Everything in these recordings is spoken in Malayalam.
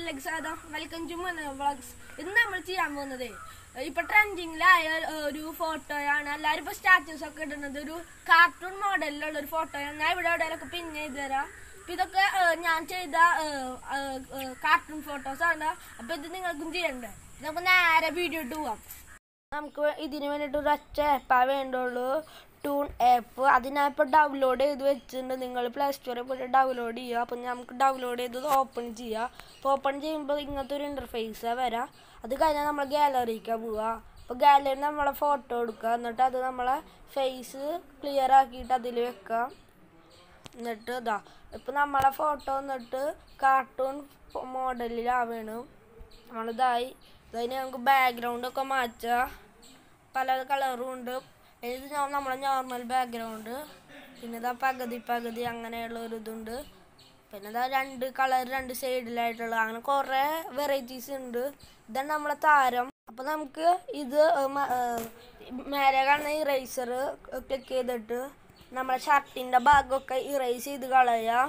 ചാനലിലേക്ക് സ്വാഗതം വെൽക്കം ടു വ്ളോഗ്സ് ഇന്ന് നമ്മൾ ചെയ്യാൻ പോകുന്നത് ഇപ്പൊ ട്രെൻഡിങ്ങിലായ ഒരു ഫോട്ടോയാണ് എല്ലാവരും ഇപ്പൊ സ്റ്റാറ്റസ് ഒക്കെ ഇടുന്നത് ഒരു കാർട്ടൂൺ മോഡലിലുള്ള ഒരു ഫോട്ടോയാണ് ഞാൻ ഇവിടെ എവിടെയൊക്കെ പിന്നെ ചെയ്ത് തരാം അപ്പൊ ഇതൊക്കെ ഏഹ്, ഞാൻ ചെയ്ത കാർട്ടൂൺ ഫോട്ടോസ് ആണ് അപ്പൊ ഇത് നിങ്ങൾക്കും ചെയ്യണ്ടേ നമുക്ക് നേരെ വീഡിയോ ഇട്ട് പോവാം നമുക്ക് ഇതിന് വേണ്ടിയിട്ട് ഒരു ഒറ്റ ആപ്പാ വേണ്ടുള്ളൂ ടൂൺ ആപ്പ് അതിനായപ്പോൾ ഡൗൺലോഡ് ചെയ്ത് വെച്ചിട്ടുണ്ട് നിങ്ങൾ പ്ലേ സ്റ്റോറിൽ പോയിട്ട് ഡൗൺലോഡ് ചെയ്യുക അപ്പം നമുക്ക് ഡൗൺലോഡ് ചെയ്ത് ഓപ്പൺ ചെയ്യുക അപ്പോൾ ഓപ്പൺ ചെയ്യുമ്പോൾ ഇങ്ങനത്തെ ഒരു ഇൻ്റർഫേസ് വരാം അത് കഴിഞ്ഞാൽ നമ്മൾ ഗാലറിക്ക് പോവുക അപ്പോൾ ഗാലറിയിൽ നമ്മളെ ഫോട്ടോ എടുക്കുക എന്നിട്ട് അത് നമ്മളെ ഫേസ് ക്ലിയർ ആക്കിയിട്ട് അതിൽ വെക്കാം എന്നിട്ട് ഇതാ ഇപ്പം നമ്മളെ ഫോട്ടോ എന്നിട്ട് കാർട്ടൂൺ മോഡലിലാവണം നമ്മളിതായി ഇതിന് നമുക്ക് ബാക്ക്ഗ്രൗണ്ട് ഒക്കെ മാറ്റാം പല കളറും ഉണ്ട് ഇത് ഞ- നമ്മളെ നോർമൽ ബാക്ക്ഗ്രൗണ്ട് പിന്നെ ഇതാ പകുതി പകുതി അങ്ങനെയുള്ള ഒരു ഇതുണ്ട് പിന്നെ ഇതാ രണ്ട് കളർ രണ്ട് സൈഡിലായിട്ടുള്ള അങ്ങനെ കുറേ വെറൈറ്റീസ് ഉണ്ട് ഇതാണ് നമ്മളെ താരം അപ്പം നമുക്ക് ഇത് മ- ഏഹ് മേലെ കാണുന്ന ഇറേസർ ക്ലിക്ക് ചെയ്തിട്ട് നമ്മളെ ഷർട്ടിൻ്റെ ഭാഗമൊക്കെ ഇറേസ് ചെയ്ത് കളയാം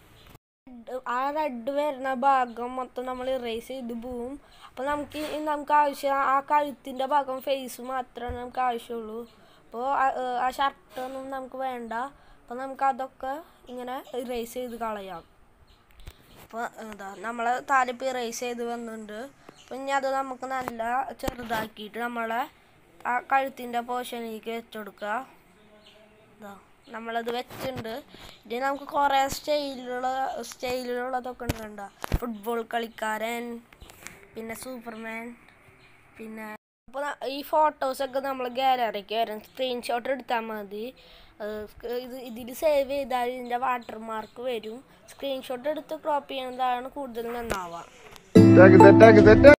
ആ റെഡ് വരുന്ന ഭാഗം മൊത്തം നമ്മൾ ഇറേസ് ചെയ്ത് പോവും അപ്പോൾ നമുക്ക് ഈ നമുക്ക് ആവശ്യം ആ കഴുത്തിൻ്റെ ഭാഗം ഫേസ് മാത്രമേ നമുക്ക് ആവശ്യമുള്ളൂ അപ്പോൾ ആ ഷർട്ടൊന്നും നമുക്ക് വേണ്ട അപ്പോൾ നമുക്ക് അതൊക്കെ ഇങ്ങനെ ഇറേസ് ചെയ്ത് കളയാം അപ്പോൾ എന്താ നമ്മൾ താലിപ്പ് ഇറേസ് ചെയ്ത് വന്നിട്ടുണ്ട് അപ്പോൾ ഇനി അത് നമുക്ക് നല്ല ചെറുതാക്കിയിട്ട് നമ്മളെ ആ കഴുത്തിൻ്റെ പോർഷനിലേക്ക് വെച്ചെടുക്കുക ഇതാ നമ്മളത് വെച്ചിട്ടുണ്ട് ഇനി നമുക്ക് കുറേ സ്റ്റൈലുള്ള സ്റ്റൈലിലുള്ളതൊക്കെ ഉണ്ട് കണ്ട ഫുട്ബോൾ കളിക്കാരൻ പിന്നെ സൂപ്പർമാൻ പിന്നെ അപ്പോൾ ഈ ഫോട്ടോസൊക്കെ നമ്മൾ ഗാലറിക്ക് വരും സ്ക്രീൻഷോട്ട് എടുത്താൽ മതി അത് സ്ക- ഇത് ഇതിൽ സേവ് ചെയ്താൽ ഇതിൻ്റെ വാട്ടർ മാർക്ക് വരും സ്ക്രീൻഷോട്ട് എടുത്ത് ക്രോപ്പ് ചെയ്യുന്നതാണ് കൂടുതൽ നന്നാവുക Tag that, tag that, tag.